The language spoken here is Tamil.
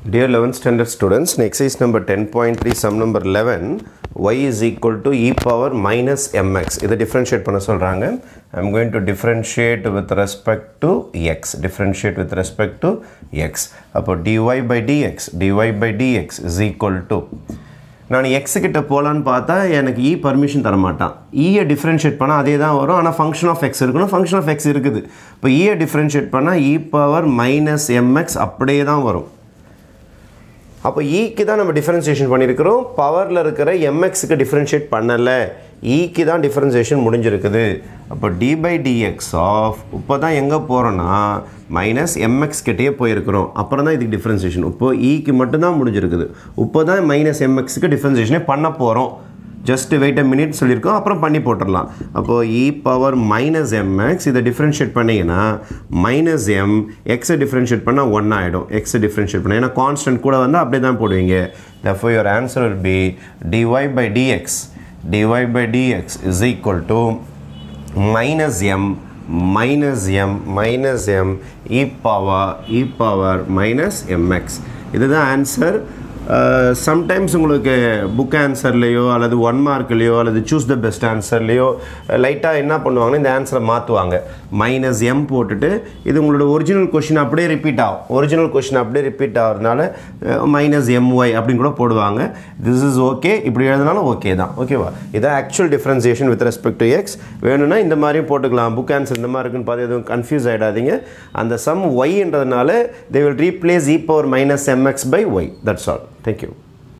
Dear 11th standard students, in exercise number 10.3, sum number 11, y is equal to e power minus mx. இதை differentiate பண்ண சொல்றாங்க. I'm going to differentiate with respect to x. Differentiate with respect to x. அப்போ dy by dx, dy by dx is equal to நான் எக்ஸ் கிட்ட போகலான்னு பார்த்தா எனக்கு இ பர்மிஷன் தர மாட்டான் இயை டிஃப்ரென்ஷியேட் பண்ணால் அதே தான் வரும் ஆனால் ஃபங்க்ஷன் ஆஃப் எக்ஸ் இருக்கணும் ஃபங்க்ஷன் ஆஃப் எக்ஸ் இருக்குது இப்போ இயை டிஃப்ரென்ஷியேட் பண்ணால் இ பவர் மைனஸ் எம்எக்ஸ் அப்படியே தான் வரும் அப்போ ஈக்கு தான் நம்ம டிஃபரன்சியேஷன் பண்ணியிருக்கிறோம் பவரில் இருக்கிற எம்எக்ஸுக்கு டிஃப்ரென்ஷியேட் பண்ணலை ஈக்கு தான் டிஃபரன்சியேஷன் முடிஞ்சிருக்குது அப்போ டி பை டிஎக்ஸ் ஆஃப் இப்போ தான் எங்கே போகிறோன்னா மைனஸ் எம்எக்ஸ் கிட்டேயே போயிருக்கிறோம் அப்புறம் தான் இதுக்கு டிஃப்ரென்சியேஷன் இப்போ ஈக்கு மட்டும்தான் முடிஞ்சிருக்குது இப்போ தான் மைனஸ் எம்எக்ஸுக்கு டிஃப்ரென்சியேஷனே பண்ண போகிறோம் ஜஸ்ட் வெயிட் அ மினிட் சொல்லியிருக்கோம் அப்புறம் பண்ணி போட்டுடலாம் அப்போது இ பவர் மைனஸ் எம்எக்ஸ் இதை டிஃப்ரென்ஷியேட் பண்ணிங்கன்னா மைனஸ் எம் எக்ஸை டிஃப்ரென்ஷியேட் பண்ணால் ஒன் ஆகிடும் எக்ஸை டிஃப்ரென்ஷியேட் பண்ண ஏன்னா கான்ஸ்டன்ட் கூட வந்து அப்படியே தான் போடுவீங்க therefore your answer will be dy by dx dy by dx is equal to minus m minus m minus m e power e power minus mx இதுதான் ஆன்சர் சம்டைம்ஸ் உங்களுக்கு புக் ஆன்சர்லேயோ அல்லது ஒன் மார்க்லேயோ அல்லது சூஸ் த பெஸ்ட் ஆன்சர்லேயோ லைட்டாக என்ன பண்ணுவாங்கன்னா இந்த ஆன்சரை மாற்றுவாங்க மைனஸ் எம் போட்டுட்டு இது உங்களோட ஒரிஜினல் கொஷின் அப்படியே ரிப்பீட் ஆகும் ஒரிஜினல் கொஷின் அப்படியே ரிப்பீட் ஆகிறதுனால மைனஸ் எம்ஒய் அப்படின்னு கூட போடுவாங்க திஸ் இஸ் ஓகே இப்படி எழுதினாலும் ஓகே தான் ஓகேவா இதான் actual differentiation with respect to x வேணும்னா இந்த மாதிரியும் போட்டுக்கலாம் புக் ஆன்சர் இந்த மாதிரி இருக்குன்னு பார்த்து எதுவும் கன்ஃபியூஸ் ஆகிடாதீங்க அந்த சம் ஒய்ன்றதுனால they will replace e power minus m x by y that's all Thank you.